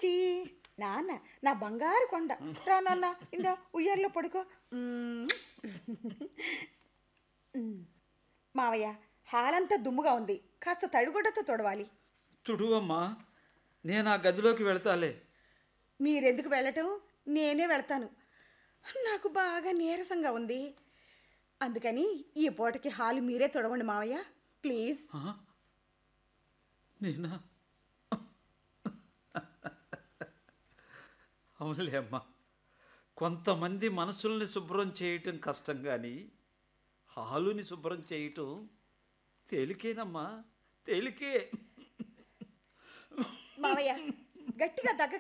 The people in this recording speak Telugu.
బుజ్జి నాన్న నా బంగారు కొండ రా నాన్న ఇందా ఉయ్యాల్లో పడుకో మ్మ్. మ్మ్. మావయ్య హాలంతా దుమ్ముగా ఉంది కాస్త తడిగుడ్డతో తొడవాలి తుడువమ్మా నేను ఆ గదిలోకి వెళ్తాలే మీరెందుకు వెళ్ళటం నేనే వెళ్తాను నాకు బాగా నీరసంగా ఉంది అందుకని ఈ పూటకి హాలు మీరే తొడవండి మావయ్య ప్లీజ్ ఆ? నేనా అవునులే అమ్మా కొంతమంది మనసుల్ని శుభ్రం చేయటం కష్టం కానీ హాలుని శుభ్రం చేయటం తేలికేనమ్మా తేలికే మావయ్య గట్టిగా దగ్గ